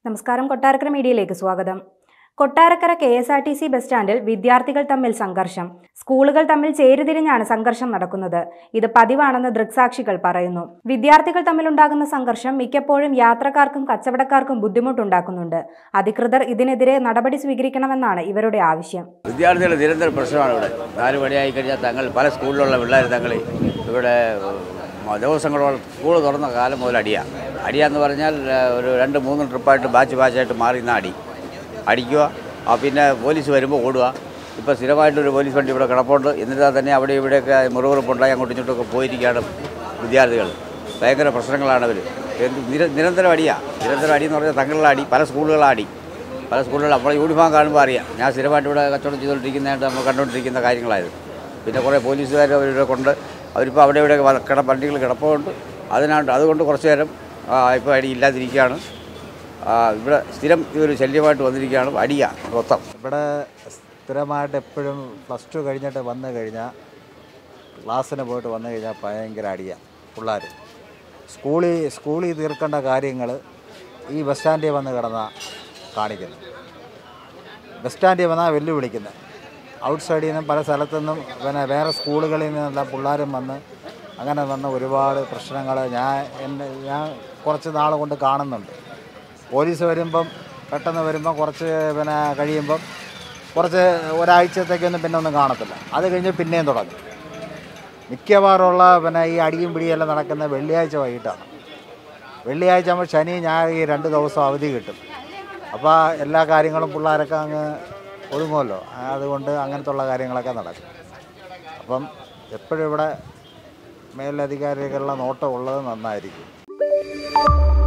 നമസ്കാരം കൊട്ടാരക്കര മീഡിയയിലേക്ക് സ്വാഗതം Kottarakkara K S R T C bus സ്റ്റാൻഡിൽ വിദ്യാർത്ഥികൾ തമ്മിൽ സംഘർഷം സ്കൂളുകൾ തമ്മിൽ ചേരിതിരിഞ്ഞാണ് സംഘർഷം നടക്കുന്നത് ഇത് പതിവാണെന്ന് ദൃക്സാക്ഷികൾ പറയുന്നു വിദ്യാർത്ഥികൾ തമ്മിലുണ്ടാകുന്ന സംഘർഷം മിക്കപ്പോഴും യാത്രക്കാർക്കും കച്ചവടക്കാർക്കും ബുദ്ധിമുട്ടുണ്ടാക്കുന്നുണ്ട് അധികൃതർ ഇതിനെതിരെ നടപടി സ്വീകരിക്കണമെന്നാണ് ഇവരുടെ ആവശ്യം വിദ്യാർത്ഥികളുടെ നിരന്തര പ്രശ്നമാണ് ഇവിടെ നാല് മണിയായി കഴിഞ്ഞാൽ തങ്ങൾ പല സ്കൂളിലുള്ള പിള്ളേർ തങ്ങൾ ഇവിടെ ഉം, ദിവസങ്ങളോളം സ്കൂൾ തുറന്ന കാലം മുതൽ അടിയാണ് അടിയാന്ന് പറഞ്ഞാൽ ആ, ഒരു രണ്ട് മൂന്ന് ട്രിപ്പായിട്ട് ബാച്ച് ബാച്ചായിട്ട് മാറി നിന്ന് അടി അടിക്കുക ആ പിന്നെ പോലീസ് വരുമ്പോൾ ഓടുക ഇപ്പോൾ സ്ഥിരമായിട്ടൊരു പോലീസ് വണ്ടി ഇവിടെ കിടപ്പുണ്ട് എന്നിട്ടാൽ തന്നെ അവിടെ ഇവിടെയൊക്കെ മുറിവുറപ്പുണ്ടായി അങ്ങോട്ടും ഇങ്ങോട്ടൊക്കെ പോയിരിക്കുകയാണ് വിദ്യാർത്ഥികൾ ഭയങ്കര പ്രശ്നങ്ങളാണ് അവർ നിര നിരന്തരം അടിയാണ് നിരന്തരം അടി എന്ന് പറഞ്ഞാൽ തങ്ങളുടെ അടി പല സ്കൂളുകളാണ് അടി പല സ്കൂളുകളിൽ അപ്പോൾ യൂണിഫോം കാണുമ്പോൾ അറിയാം ഞാൻ സ്ഥിരമായിട്ട് ഇവിടെ കച്ചവടം ചെയ്തുകൊണ്ടിരിക്കുന്നതായിട്ട് നമ്മൾ കണ്ടുകൊണ്ടിരിക്കുന്ന കാര്യങ്ങളായിരുന്നു പിന്നെ കുറേ പോലീസുകാർ അവരുടെ കൊണ്ട് അവരിപ്പോൾ അവിടെ ഇവിടെ വ- കിട വണ്ടികൾ കിടപ്പുണ്ട് അതിനാണ്ട് അതുകൊണ്ട് കുറച്ച് നേരം ഇപ്പോൾ അടി ഇല്ലാതിരിക്കുകയാണ് ആ, ഇവിടെ സ്ഥിരം ഇതൊരു ശല്യമായിട്ട് വന്നിരിക്കുകയാണ് അടിയാണ് മൊത്തം ഇവിടെ സ്ഥിരമായിട്ട് എപ്പോഴും പ്ലസ് ടു കഴിഞ്ഞിട്ട് വന്നു കഴിഞ്ഞാൽ ക്ലാസ്സിന് പോയിട്ട് വന്നു കഴിഞ്ഞാൽ ഭയങ്കര അടിയാണ് പിള്ളേർ സ്കൂളിൽ സ്കൂളിൽ തീർക്കേണ്ട കാര്യങ്ങൾ ഈ ബസ് സ്റ്റാൻഡിൽ വന്ന് കിടന്ന കാണിക്കുന്നു ബസ് സ്റ്റാൻഡിൽ വന്നാൽ വെല്ലുവിളിക്കുന്നത് ഔട്ട് സൈഡിൽ നിന്നും പല സ്ഥലത്തു നിന്നും പിന്നെ വേറെ സ്കൂളുകളിൽ നിന്നെല്ലാം പിള്ളേരും വന്ന് അങ്ങനെ വന്ന ഒരുപാട് പ്രശ്നങ്ങൾ ഞാൻ എൻ്റെ ഞാൻ കുറച്ച് നാൾ കൊണ്ട് കാണുന്നുണ്ട് പോലീസ് വരുമ്പം പെട്ടെന്ന് വരുമ്പം കുറച്ച് പിന്നെ കഴിയുമ്പം കുറച്ച് ഒരാഴ്ചത്തേക്കൊന്നും പിന്നെ ഒന്നും കാണത്തില്ല അത് കഴിഞ്ഞ് പിന്നെയും തുടങ്ങും മിക്കവാറുള്ള പിന്നെ ഈ അടിയും പിടിയെല്ലാം നടക്കുന്ന വെള്ളിയാഴ്ച വൈകിട്ടാണ് വെള്ളിയാഴ്ച ആകുമ്പോൾ ശനി ഞായർ ഈ രണ്ട് ദിവസം അവധി കിട്ടും അപ്പോൾ എല്ലാ കാര്യങ്ങളും പിള്ളേരൊക്കെ അങ്ങ് ഒതുങ്ങുമല്ലോ അതുകൊണ്ട് അങ്ങനത്തെ ഉള്ള കാര്യങ്ങളൊക്കെ നടക്കും അപ്പം എപ്പോഴും ഇവിടെ മേലധികാരികളുടെ നോട്ടം ഉള്ളത് നന്നായിരിക്കും